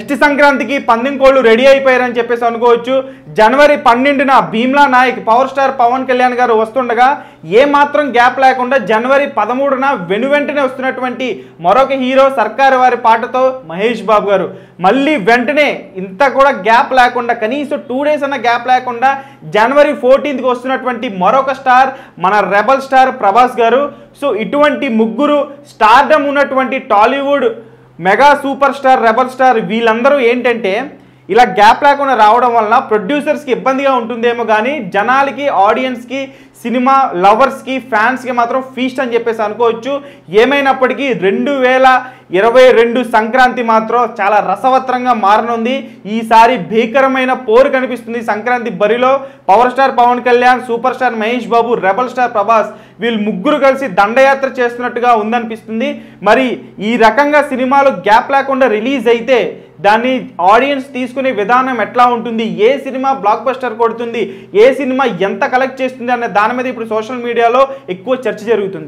next సంక్రాంతికి పందెం కోళ్ళు రెడీ అయిపోయారని చెప్పేసి అనుకోవచ్చు జనవరి పన్నెండున భీమ్లా నాయక్ పవర్ స్టార్ పవన్ కళ్యాణ్ గారు వస్తుండగా ఏ మాత్రం గ్యాప్ లేకుండా జనవరి పదమూడున వెనువెంటనే వస్తున్నటువంటి మరొక హీరో సర్కారు వారి పాటతో మహేష్ బాబు గారు మళ్ళీ వెంటనే ఇంత కూడా గ్యాప్ లేకుండా కనీసం టూ డేస్ అన్న గ్యాప్ లేకుండా జనవరి ఫోర్టీన్త్కి వస్తున్నటువంటి మరొక స్టార్ మన రెబల్ స్టార్ ప్రభాస్ గారు సో ఇటువంటి ముగ్గురు స్టార్డమ్ ఉన్నటువంటి Tollywood mega super star rebel star వీళ్ళందరూ ఏంటంటే ఇలా గ్యాప్ లేకుండా రావడం వలన ప్రొడ్యూసర్స్కి ఇబ్బందిగా ఉంటుందేమో కానీ జనాలకి ఆడియన్స్కి సినిమా లవర్స్కి ఫ్యాన్స్కి మాత్రం ఫీస్ట్ అని చెప్పేసి అనుకోవచ్చు ఏమైనప్పటికీ రెండు వేల ఇరవై రెండు సంక్రాంతి మాత్రం చాలా రసవత్రంగా మారనుంది ఈసారి భీకరమైన పోరు కనిపిస్తుంది సంక్రాంతి బరిలో power star Pawan Kalyan super star Mahesh Babu rebel star Prabhas వీళ్ళు ముగ్గురు కలిసి దండయాత్ర చేస్తున్నట్టుగా ఉందనిపిస్తుంది మరి ఈ రకంగా సినిమాలు గ్యాప్ లేకుండా రిలీజ్ అయితే దాన్ని ఆడియన్స్ తీసుకునే విధానం ఎట్లా ఉంటుంది ఏ సినిమా బ్లాక్ బస్టర్ కొడుతుంది ఏ సినిమా ఎంత కలెక్ట్ చేస్తుంది అనే దాని మీద ఇప్పుడు సోషల్ మీడియాలో ఎక్కువ చర్చ జరుగుతుంది